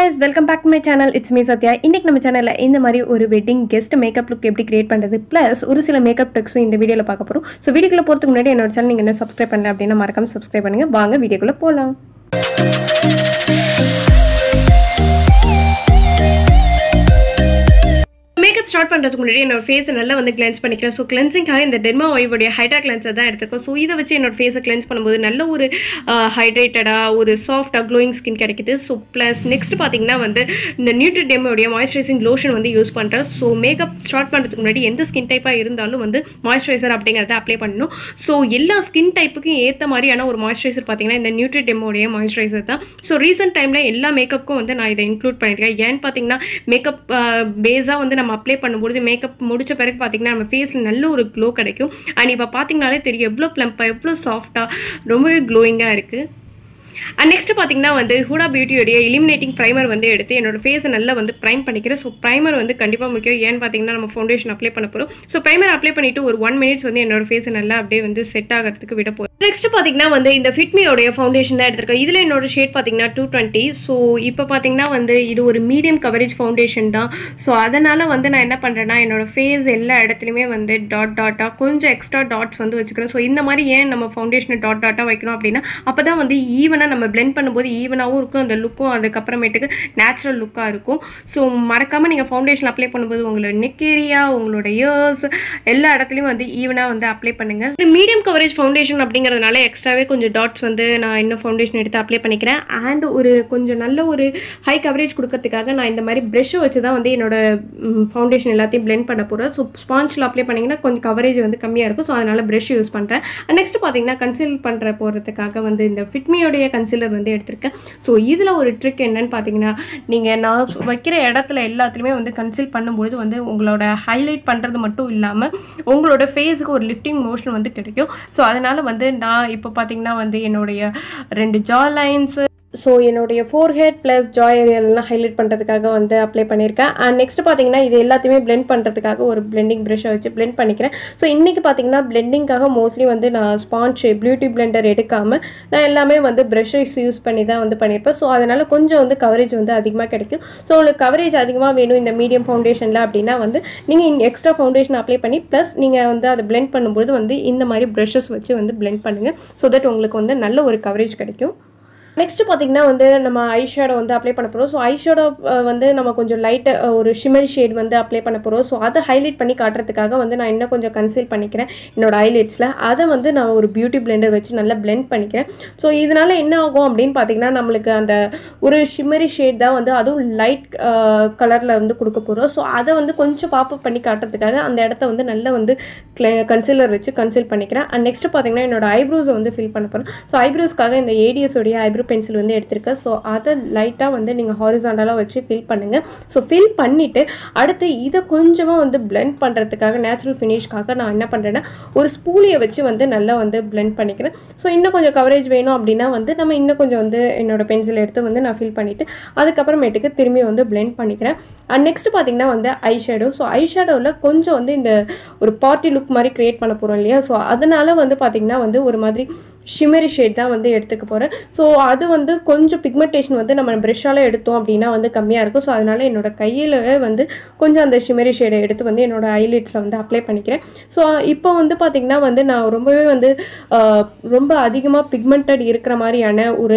guys welcome back to my channel it's me Sathya இன்னைக்கு நம்ம சேனலில் இந்த மாதிரி ஒரு வெட்டிங் கெஸ்ட் மேக்கப் லுக் எப்படி கிரியேட் பண்ணுறது ப்ளஸ் ஒரு சில மேக்கப் ட்ரிக்ஸும் இந்த வீடியோவில் பார்க்க போகிறோம் ஸோ வீடியோக்குள்ள போகிறதுக்கு முன்னாடி என்னோட சேனல் நீங்கள் என்ன சப்ஸ்கிரைப் பண்ணல அப்படின்னா மறக்காம சப்ஸ்கிரைப் பண்ணுங்க வாங்க வீடியோக்குள்ள போகலாம் மேக்கப் ஸ்டார்ட் பண்ணுறதுக்கு முன்னாடி என்னோட ஃபேஸை நல்லா வந்து கிளென்ஸ் பண்ணிக்கிறேன் ஸோ கிளென்சிங்காக இந்த டெர்மா ஒய்வுடைய ஹைட்ரா கிளென்சர் தான் எடுத்துக்கோ ஸோ இதை வச்சு என்னோட ஃபேஸை கிளென்ஸ் பண்ணும்போது நல்ல ஒரு ஹைட்ரேட்டடாக ஒரு சாஃப்டாக க்ளோயிங் ஸ்கின் கிடைக்குது ஸோ ப்ளஸ் நெக்ஸ்ட் பார்த்தீங்கன்னா வந்து இந்த நியூட்ரி டெம்மோடைய மாய்ஸ்சரைசிங் லோஷன் வந்து யூஸ் பண்ணுறேன் ஸோ மேக்கப் ஸ்டார்ட் பண்ணுறதுக்கு முன்னாடி எந்த ஸ்கின் டைப்பாக இருந்தாலும் வந்து மாய்ஸ்சரைசர் அப்படிங்கிறத அப்ளை பண்ணணும் ஸோ எல்லா ஸ்கின் டைப்புக்கும் ஏற்ற மாதிரியான ஒரு மாய்ஸ்சரைசர் பார்த்தீங்கன்னா இந்த நியூட்ரி டெம்மோடைய மாய்ஸ்சரைசர் தான் ஸோ ரீசெண்ட் டைமில் எல்லா மேக்கப்புக்கும் வந்து நான் இதை இன்க்ளூட் பண்ணியிருக்கேன் ஏன்னு பார்த்தீங்கன்னா மேக்கப் பேஸாக வந்து நம்ம அப்ளை பண்ணும்பொழுது மேக்கப் முடிச்ச பிறகு பார்த்தீங்கன்னா நம்ம ஃபேஸில் நல்ல ஒரு க்ளோ கிடைக்கும் அண்ட் இப்போ பார்த்தீங்கனாலே தெரியும் எவ்வளோ ப்ளம்பாக எவ்வளோ சாஃப்டாக ரொம்பவே க்ளோயிங்காக இருக்குது அண்ட் நெக்ஸ்ட் பார்த்தீங்கன்னா வந்து ஹூடா பியூட்டியோடைய எலிமினேட்டிங் ப்ரைமர் வந்து எடுத்து என்னோட ஃபேஸை நல்லா வந்து ப்ரைம் பண்ணிக்கிறேன் ஸோ ப்ரைமர் வந்து கண்டிப்பாக முக்கியம் ஏன்னு பார்த்தீங்கன்னா நம்ம ஃபவுண்டேஷன் அப்ளை பண்ண போகிறோம் ஸோ ப்ரைமர் அப்ளை பண்ணிட்டு ஒரு ஒன் மினிட்ஸ் வந்து என்னோட ஃபேஸை நல்லா அப்படியே வந்து செட் ஆகிறதுக்கு விட போகிறோம் நெக்ஸ்ட் பார்த்தீங்கன்னா வந்து இந்த ஃபிட்மியோடைய ஃபவுண்டேஷன் தான் எடுத்திருக்கேன் இதில் என்னோட ஷேட் பார்த்தீங்கன்னா டூ டுவெண்ட்டி ஸோ இப்போ பார்த்தீங்கன்னா வந்து இது ஒரு மீடியம் கவரேஜ் ஃபவுண்டேஷன் தான் ஸோ அதனால் வந்து நான் என்ன பண்ணுறேன்னா என்னோட ஃபேஸ் எல்லா இடத்துலையுமே வந்து டாட் டாட்டாக கொஞ்சம் எக்ஸ்ட்ரா டாட்ஸ் வந்து வச்சுக்கிறேன் ஸோ இந்த மாதிரி ஏன் நம்ம ஃபவுண்டேஷனை டாட் டாட்டாக வைக்கணும் அப்படின்னா அப்போ தான் வந்து ஈவனாக நம்ம பிளெண்ட் பண்ணும்போது ஈவனாகவும் இருக்கும் அந்த லுக்கும் அதுக்கப்புறமேட்டுக்கு நேச்சுரல் லுக்காக இருக்கும் ஸோ மறக்காமல் நீங்கள் ஃபவுண்டேஷன் அப்ளை பண்ணும்போது உங்களோட நெக் ஏரியா உங்களோட இயர்ஸ் எல்லா இடத்துலையும் வந்து ஈவனாக வந்து அப்ளை பண்ணுங்கள் மீடியம் கவரேஜ் ஃபவுண்டேஷன் அப்படிங்கிறதுனால எக்ஸ்ட்ராவே கொஞ்சம் டாட்ஸ் வந்து நான் இன்னும் ஃபவுண்டேஷன் எடுத்து அப்ளை பண்ணிக்கிறேன் அண்ட் ஒரு கொஞ்சம் நல்ல ஒரு ஹை கவரேஜ் கொடுக்கறதுக்காக நான் இந்த மாதிரி ப்ரெஷ்ஷை வச்சு தான் வந்து என்னோட ஃபவுண்டேஷன் எல்லாத்தையும் பிளெண்ட் பண்ண போகிறேன் ஸோ ஸ்பாஞ்சில் அப்ளை பண்ணிங்கன்னா கொஞ்சம் கவரேஜ் வந்து கம்மியாக இருக்கும் ஸோ அதனால் ப்ரெஷ் யூஸ் பண்ணுறேன் நெக்ஸ்ட் பார்த்தீங்கன்னா கன்சீல் பண்ணுற போகிறதுக்காக வந்து இந்த ஃபிட்மியோடைய கன்சீலர் வந்து எடுத்திருக்கேன் ஸோ இதில் ஒரு ட்ரிக் என்னன்னு பார்த்தீங்கன்னா நீங்கள் நான் சொ- வைக்கிற இடத்துல எல்லாத்துலேயுமே வந்து கன்சீல் பண்ணும்பொழுது வந்து உங்களோட ஹைலைட் பண்ணுறது மட்டும் இல்லாமல் உங்களோட ஃபேஸுக்கு ஒரு லிஃப்டிங் மோஷன் வந்து கிடைக்கும் ஸோ அதனால் வந்து நான் இப்போ பார்த்தீங்கன்னா வந்து என்னுடைய ரெண்டு ஜா லைன்ஸு ஸோ என்னுடைய ஃபோர் ஹெட் ப்ளஸ் ஜாய் ஏரியாலலாம் ஹைலைட் பண்ணுறதுக்காக வந்து அப்ளை பண்ணியிருக்கேன் அண்ட் நெக்ஸ்ட் பார்த்தீங்கன்னா இது எல்லாத்தையுமே blend பண்ணுறதுக்காக ஒரு blending ப்ரஷ்ஷை வச்சு blend பண்ணிக்கிறேன் ஸோ இன்றைக்கி பார்த்தீங்கன்னா பிளெண்டிங்காக மோஸ்ட்லி வந்து நான் ஸ்பான்ச் பியூட்டி பிளெண்டர் எடுக்காமல் நான் எல்லாமே வந்து ப்ரஷஸ் யூஸ் பண்ணி தான் வந்து பண்ணியிருப்பேன் ஸோ அதனால் கொஞ்சம் வந்து கவரேஜ் வந்து அதிகமாக கிடைக்கும் ஸோ உங்களுக்கு கவரேஜ் அதிகமாக வேணும் இந்த மீடியம் ஃபவுண்டேஷனில் அப்படின்னா வந்து நீங்கள் எக்ஸ்ட்ரா ஃபவுண்டேஷன் அப்ளை பண்ணி ப்ளஸ் நீங்கள் வந்து அதை blend பண்ணும்போது வந்து இந்த மாதிரி ப்ரஷஸ் வச்சு வந்து blend பண்ணுங்கள் ஸோ தட் உங்களுக்கு வந்து நல்ல ஒரு கவரேஜ் கிடைக்கும் நெக்ஸ்ட் பார்த்தீங்கன்னா வந்து நம்ம ஐ ஷேடோ வந்து அப்ளை பண்ண போகிறோம் ஸோ ஐ ஷேடோ வந்து நம்ம கொஞ்சம் லைட் ஒரு ஷிமரி ஷேட் வந்து அப்ளை பண்ண போகிறோம் ஸோ அதை ஹைலைட் பண்ணி காட்டுறதுக்காக வந்து நான் இன்னும் கொஞ்சம் கன்சீல் பண்ணிக்கிறேன் என்னோட ஐலைட்ஸில் அதை வந்து நான் ஒரு பியூட்டி பிளெண்டர் வச்சு நல்லா blend பண்ணிக்கிறேன் ஸோ இதனால என்ன ஆகும் அப்படின்னு பார்த்தீங்கன்னா நம்மளுக்கு அந்த ஒரு ஷிமரி ஷேட் தான் வந்து அதுவும் லைட் கலரில் வந்து கொடுக்க போகிறோம் ஸோ அதை வந்து கொஞ்சம் பாப்பப் பண்ணி காட்டுறதுக்காக அந்த இடத்த வந்து நல்லா வந்து கன்சீலர் வச்சு கன்சீல் பண்ணிக்கிறேன் அண்ட் நெக்ஸ்ட் பார்த்தீங்கன்னா என்னோட ஐப்ரோஸை வந்து ஃபில் பண்ண போகிறேன் ஸோ ஐப்ரோஸ்க்காக இந்த ஏடிஎஸ் உடைய ஐப்ரோ பென்சில் வந்து எடுத்திருக்கேன் ஸோ அதை லைட்டாக வந்து நீங்கள் ஹாரிசாண்டலாக வச்சு ஃபில் பண்ணுங்கள் ஸோ ஃபில் பண்ணிவிட்டு அடுத்து இதை கொஞ்சமாக வந்து blend பண்ணுறதுக்காக நேச்சுரல் ஃபினிஷ்க்காக நான் என்ன பண்ணுறேன்னா ஒரு ஸ்பூலியை வச்சு வந்து நல்லா வந்து blend பண்ணிக்கிறேன் ஸோ இன்னும் கொஞ்சம் கவரேஜ் வேணும் அப்படின்னா வந்து நம்ம இன்னும் கொஞ்சம் வந்து என்னோட பென்சில் எடுத்து வந்து நான் ஃபில் பண்ணிவிட்டு அதுக்கப்புறமேட்டுக்கு திரும்பி வந்து blend பண்ணிக்கிறேன் அண்ட் நெக்ஸ்ட் பார்த்தீங்கன்னா வந்து ஐ ஷேடோ ஸோ ஐ ஷேடோவில் கொஞ்சம் வந்து இந்த ஒரு பார்ட்டி லுக் மாதிரி க்ரியேட் பண்ண போகிறோம் இல்லையா ஸோ அதனால வந்து பார்த்தீங்கன்னா வந்து ஒரு மாதிரி ஷிமரி ஷேட் தான் வந்து எடுத்துக்க போகிறேன் ஸோ அது வந்து கொஞ்சம் பிக்மெண்டேஷன் வந்து நம்ம ப்ரெஷ்ஷால் எடுத்தோம் அப்படின்னா வந்து கம்மியாக இருக்கும் ஸோ அதனால் என்னோட கையில் வந்து கொஞ்சம் அந்த ஷிமரி ஷேடை எடுத்து வந்து என்னோட ஐலிட்ஸில் வந்து அப்ளை பண்ணிக்கிறேன் ஸோ இப்போ வந்து பார்த்திங்கன்னா வந்து நான் ரொம்பவே வந்து ஆஹ், ரொம்ப அதிகமாக பிக்மெண்டட் இருக்கிற மாதிரியான ஒரு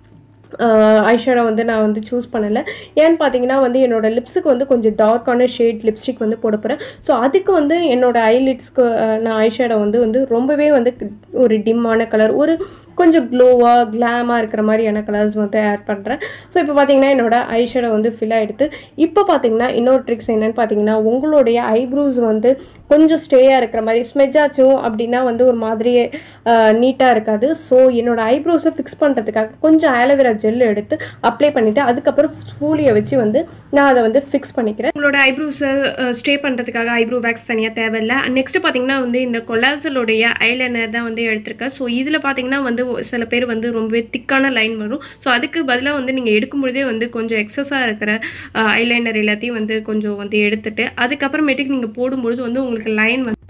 ஐஷேடோ வந்து நான் வந்து சூஸ் பண்ணலை ஏன்னு பார்த்தீங்கன்னா வந்து என்னோட லிப்ஸுக்கு வந்து கொஞ்சம் டார்க்கான ஷேட் லிப்ஸ்டிக் வந்து போட போகிறேன் ஸோ அதுக்கு வந்து என்னோட ஐலிட்ஸ்க்கு நான் ஐஷேடோ வந்து வந்து ரொம்பவே வந்து ஒரு டிம்மான கலர் ஒரு கொஞ்சம் க்ளோவாக கிளாமாக இருக்கிற மாதிரியான கலர்ஸ் வந்து ஆட் பண்ணுறேன் ஸோ இப்போ பார்த்தீங்கன்னா என்னோட ஐஷேடோ வந்து ஃபில் ஆகிடுது இப்போ பார்த்தீங்கன்னா இன்னொரு ட்ரிக்ஸ் என்னன்னு பார்த்தீங்கன்னா உங்களுடைய ஐப்ரோஸ் வந்து கொஞ்சம் ஸ்டேயாக இருக்கிற மாதிரி ஸ்மெஜ் ஆச்சும் அப்படின்னா வந்து ஒரு மாதிரியே நீட்டாக இருக்காது ஸோ என்னோட ஐப்ரோஸை ஃபிக்ஸ் பண்ணுறதுக்காக கொஞ்சம் ஆலோவேரா ஜெல் எடுத்து அப்ளை பண்ணிவிட்டு அதுக்கப்புறம் ஸ்பூலியை வச்சு வந்து நான் அதை வந்து ஃபிக்ஸ் பண்ணிக்கிறேன் உங்களோட ஐப்ரோஸை ஸ்டே பண்ணுறதுக்காக ஐப்ரோ வேக்ஸ் தனியாக தேவையில்லை நெக்ஸ்ட் பார்த்தீங்கன்னா வந்து இந்த கொலாசலோடைய ஐலைனர் தான் வந்து எடுத்திருக்கேன் ஸோ இதில் பார்த்தீங்கன்னா வந்து சில பேர் வந்து ரொம்பவே திக்கான லைன் வரும் ஸோ அதுக்கு பதிலாக வந்து நீங்கள் எடுக்கும் பொழுதே வந்து கொஞ்சம் எக்ஸஸாக இருக்கிற ஐலைனர் எல்லாத்தையும் வந்து கொஞ்சம் வந்து எடுத்துட்டு அதுக்கப்புறமேட்டுக்கு நீங்கள் போடும்பொழுது வந்து உங்களுக்கு லைன் வந்து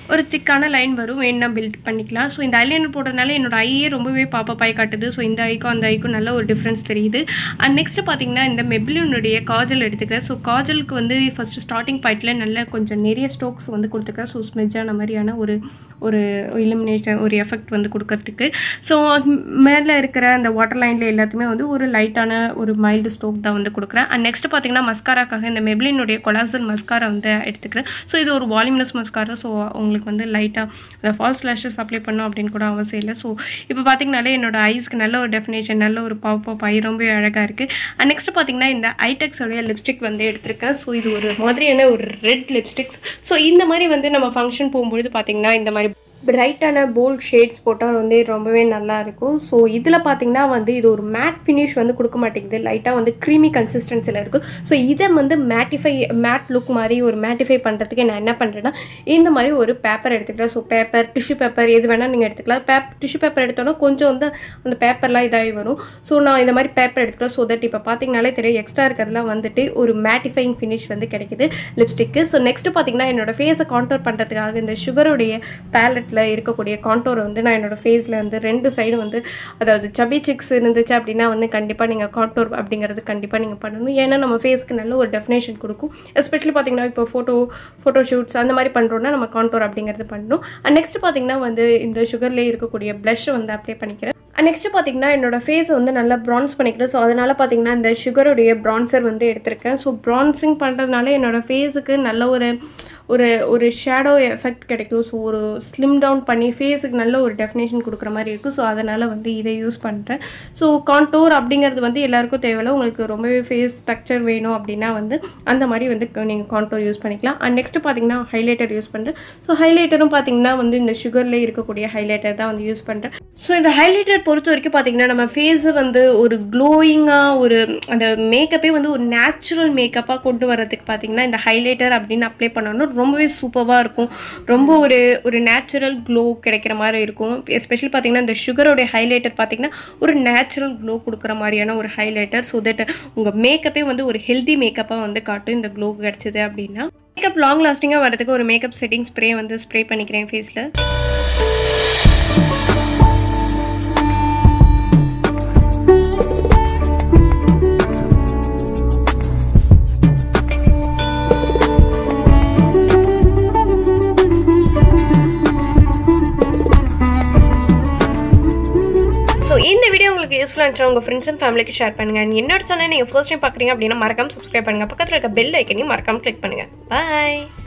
ஒரு திக்கான லைன் வரும் வேணும்னா பில்ட் பண்ணிக்கலாம் ஸோ இந்த ஐலைனர் போடுறதுனால என்னோட ஐயே ரொம்பவே பாப்பா ஆகி காட்டுது ஸோ இந்த ஐக்கும் அந்த ஐக்கும் நல்ல ஒரு டிஃப்ரென்ஸ் தெரியுது அண்ட் நெக்ஸ்ட் பார்த்தீங்கன்னா இந்த மெப்ளினுடைய காஜல் எடுத்துக்கிறேன் ஸோ காஜலுக்கு வந்து ஃபஸ்ட்டு ஸ்டார்டிங் பாயிண்டில் நல்ல கொஞ்சம் நிறைய ஸ்டோக்ஸ் வந்து கொடுத்துருக்கேன் ஸோ ஸ்மெஜான மாதிரியான ஒரு ஒரு இலுமினேஷன் ஒரு எஃபெக்ட் வந்து கொடுக்கறதுக்கு ஸோ மேலே இருக்கிற அந்த வாட்டர் லைனில் எல்லாத்துமே வந்து ஒரு லைட்டான ஒரு மைல்டு ஸ்டோக் தான் வந்து கொடுக்குறேன் அண்ட் நெக்ஸ்ட் பார்த்தீங்கன்னா மஸ்காராக்காக இந்த மெப்ளினுடைய கொலாசல் மஸ்காரா வந்து எடுத்துக்கிறேன் ஸோ இது ஒரு வால்யூமினஸ் மஸ்காரா ஸோ உங்களுக்கு வந்து லைட்டாக அந்த ஃபால்ஸ் லேஷஸ் அப்ளை பண்ணணும் அப்படின்னு கூட அவசியம் இல்லை ஸோ இப்போ பார்த்தீங்கனாலே என்னோட ஐஸ்க்கு நல்ல ஒரு டெஃபினேஷன் நல்ல ஒரு பாப் பாப் ஐ ரொம்ப அழகாக இருக்குது அண்ட் நெக்ஸ்ட் பார்த்தீங்கன்னா இந்த ஐடெக்ஸோடைய லிப்ஸ்டிக் வந்து எடுத்திருக்கேன் ஸோ இது ஒரு மாதிரியான ஒரு ரெட் லிப்ஸ்டிக்ஸ் ஸோ இந்த மாதிரி வந்து நம்ம ஃபங்க்ஷன் போகும்பொழுது பார்த்தீங்கன்னா இந்த மாதிரி பிரைட்டான போல்ட் ஷேட்ஸ் போட்டால் வந்து ரொம்பவே நல்லா இருக்கும் ஸோ இதில் பார்த்தீங்கன்னா வந்து இது ஒரு மேட் ஃபினிஷ் வந்து கொடுக்க மாட்டேங்குது லைட்டாக வந்து க்ரீமி கன்சிஸ்டன்சியில் இருக்கும் ஸோ இதை வந்து மேட்டிஃபை மேட் லுக் மாதிரி ஒரு மேட்டிஃபை பண்ணுறதுக்கு நான் என்ன பண்ணுறேன்னா இந்த மாதிரி ஒரு பேப்பர் எடுத்துக்கிறேன் ஸோ பேப்பர் டிஷ்யூ பேப்பர் எது வேணால் நீங்கள் எடுத்துக்கலாம் பேப் டிஷ்யூ பேப்பர் எடுத்தோன்னா கொஞ்சம் வந்து அந்த பேப்பர்லாம் இதாகி வரும் ஸோ நான் இந்த மாதிரி பேப்பர் எடுத்துக்கிறேன் ஸோ தட் இப்போ பார்த்தீங்கனாலே தெரியும் எக்ஸ்ட்ரா இருக்கிறதுலாம் வந்துட்டு ஒரு மேட்டிஃபைங் ஃபினிஷ் வந்து கிடைக்குது லிப்ஸ்டிக்கு ஸோ நெக்ஸ்ட் பார்த்தீங்கன்னா என்னோட ஃபேஸை கான்டோர் பண்ணுறதுக்காக இந்த சுகருடைய பேலட்டில் இருக்கக்கூடிய கான்டோரை வந்து நான் என்னோட ஃபேஸில் வந்து ரெண்டு சைடு வந்து அதாவது சபி சிக்ஸ் இருந்துச்சு அப்படின்னா வந்து கண்டிப்பாக நீங்கள் கான்டோர் அப்படிங்கிறது கண்டிப்பாக நீங்கள் பண்ணணும் ஏன்னா நம்ம ஃபேஸ்க்கு நல்ல ஒரு டெஃபினேஷன் கொடுக்கும் எஸ்பெஷலி பார்த்தீங்கன்னா இப்போ ஃபோட்டோ ஃபோட்டோ ஷூட்ஸ் அந்த மாதிரி பண்ணுறோன்னா நம்ம கான்டோர் அப்படிங்கிறது பண்ணணும் அண்ட் நெக்ஸ்ட் பார்த்தீங்கன்னா வந்து இந்த சுகர்லேயே இருக்கக்கூடிய ப்ளஷ் வந்து அப்ளை பண்ணிக்கிறேன் நெக்ஸ்ட் பார்த்தீங்கன்னா என்னோட ஃபேஸை வந்து நல்லா ப்ரான்ஸ் பண்ணிக்கிறேன் ஸோ அதனால் பார்த்தீங்கன்னா இந்த சுகருடைய ப்ரான்சர் வந்து எடுத்திருக்கேன் ஸோ ப்ரான்சிங் பண்ணுறதுனால என்னோட ஃபேஸுக்கு நல்ல ஒரு ஒரு ஒரு ஷேடோ எஃபெக்ட் கிடைக்கும் ஸோ ஒரு ஸ்லிம் டவுன் பண்ணி ஃபேஸுக்கு நல்ல ஒரு டெஃபினேஷன் கொடுக்குற மாதிரி இருக்கும் ஸோ அதனால் வந்து இதை யூஸ் பண்ணுறேன் ஸோ கான்டோர் அப்படிங்கிறது வந்து எல்லாருக்கும் தேவையில்ல உங்களுக்கு ரொம்பவே ஃபேஸ் ஸ்ட்ரக்சர் வேணும் அப்படின்னா வந்து அந்த மாதிரி வந்து நீங்கள் கான்டோர் யூஸ் பண்ணிக்கலாம் அண்ட் நெக்ஸ்ட் பார்த்தீங்கன்னா ஹைலைட்டர் யூஸ் பண்ணுறேன் ஸோ ஹைலைட்டரும் பார்த்தீங்கன்னா வந்து இந்த சுகர்லேயே இருக்கக்கூடிய ஹைலைட்டர் தான் வந்து யூஸ் பண்ணுறேன் ஸோ இந்த ஹைலைட்டர் பொறுத்த வரைக்கும் பார்த்தீங்கன்னா நம்ம ஃபேஸை வந்து ஒரு க்ளோயிங்காக ஒரு அந்த மேக்கப்பே வந்து ஒரு நேச்சுரல் மேக்கப்பாக கொண்டு வர்றதுக்கு பார்த்தீங்கன்னா இந்த ஹைலைட்டர் அப்படின்னு அப்ளை பண்ணணும் ரொம்பவே சூப்பராக இருக்கும் ரொம்ப ஒரு ஒரு நேச்சுரல் க்ளோ கிடைக்கிற மாதிரி இருக்கும் எஸ்பெஷலி பார்த்தீங்கன்னா இந்த சுகரோடைய ஹைலைட்டர் பார்த்தீங்கன்னா ஒரு நேச்சுரல் க்ளோ கொடுக்குற மாதிரியான ஒரு ஹைலைட்டர் ஸோ தட் உங்கள் மேக்கப்பே வந்து ஒரு ஹெல்தி மேக்கப்பாக வந்து காட்டும் இந்த க்ளோ கிடச்சிது அப்படின்னா மேக்கப் லாங் லாஸ்டிங்காக வரதுக்கு ஒரு மேக்கப் செட்டிங் ஸ்ப்ரே வந்து ஸ்ப்ரே பண்ணிக்கிறேன் ஃபேஸில் ஸோ இந்த வீடியோ உங்களுக்கு யூஸ்ஃபுல்லாக இருந்துச்சு உங்கள் ஃப்ரெண்ட்ஸ் அண்ட் ஃபேமிலிக்கு ஷேர் பண்ணுங்கள் And என்னோட சேனல் நீங்கள் ஃபர்ஸ்ட் டைம் பார்க்குறீங்க அப்படின்னா மறக்காம சப்ஸ்கிரைப் பண்ணுங்கள் பக்கத்தில் இருக்க பெல் ஐக்கனையும் மறக்காம கிளிக் பண்ணுங்கள் பாய்